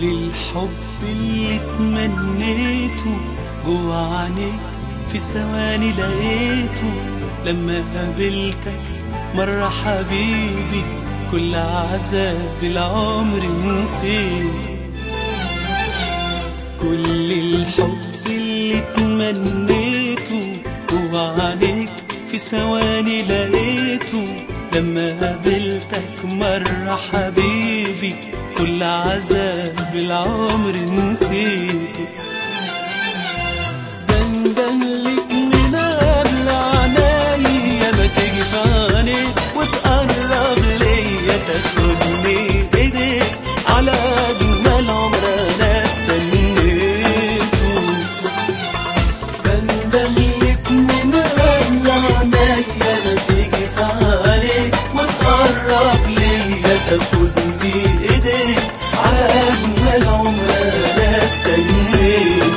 الحب اللي تمنيته جوا عينيك في ثواني لقيته لما قابلتك مرة حبيبي كل عذاب العمر نسيته كل الحب اللي تمنيته جوا عينيك في ثواني لقيته لما قابلتك مرة حبيبي كل عذاب العمر نسيته دندن لك من قبل عنايا ما تيجي في عيني وتقرب ليا تاخدني ايديك على اجمل عمر انا استنيته دندن لك من قبل عنايا ما تيجي في عيني وتقرب ليا تاخدني ايديك على اجمل عمر انا استنيته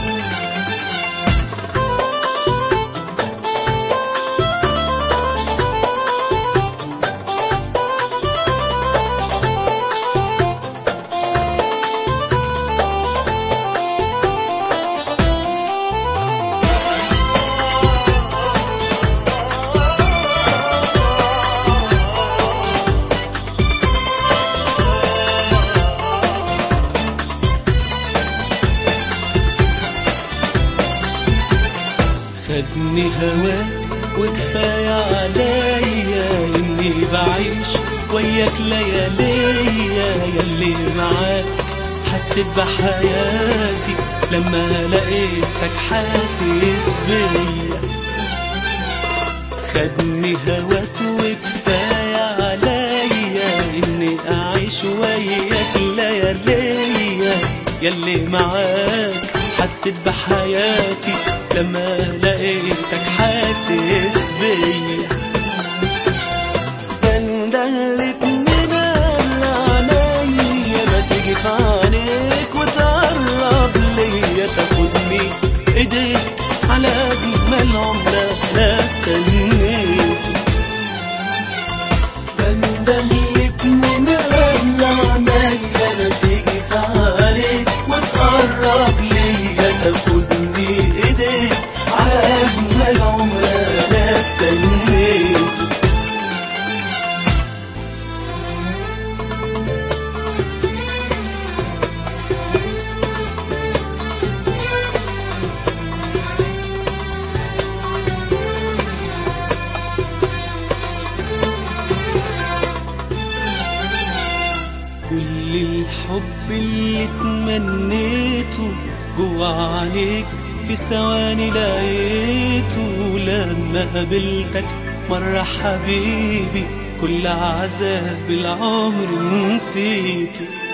خدني هواك وكفاية عليا إني بعيش وياك لياليا ياللي معاك حسيت بحياتي لما لقيتك حاسس بيا خدني هواك وكفاية عليا إني أعيش وياك لياليا ياللي معاك حسيت بحياتي لما لقيتك حاسس بيا بندلك من العناية ما تيجي في عينيك وتقرب ليا تاخدني ايديك على اجمل عمر انا استنيت بندلك من العناية ما تيجي في عينيك وتقرب ليا تاخدني ايديك على اجمل عمر انا استنيت كل الحب اللي تمنيته جوا عينيك في ثواني لقيته لما قابلتك مرة حبيبي كل عذاب العمر نسيته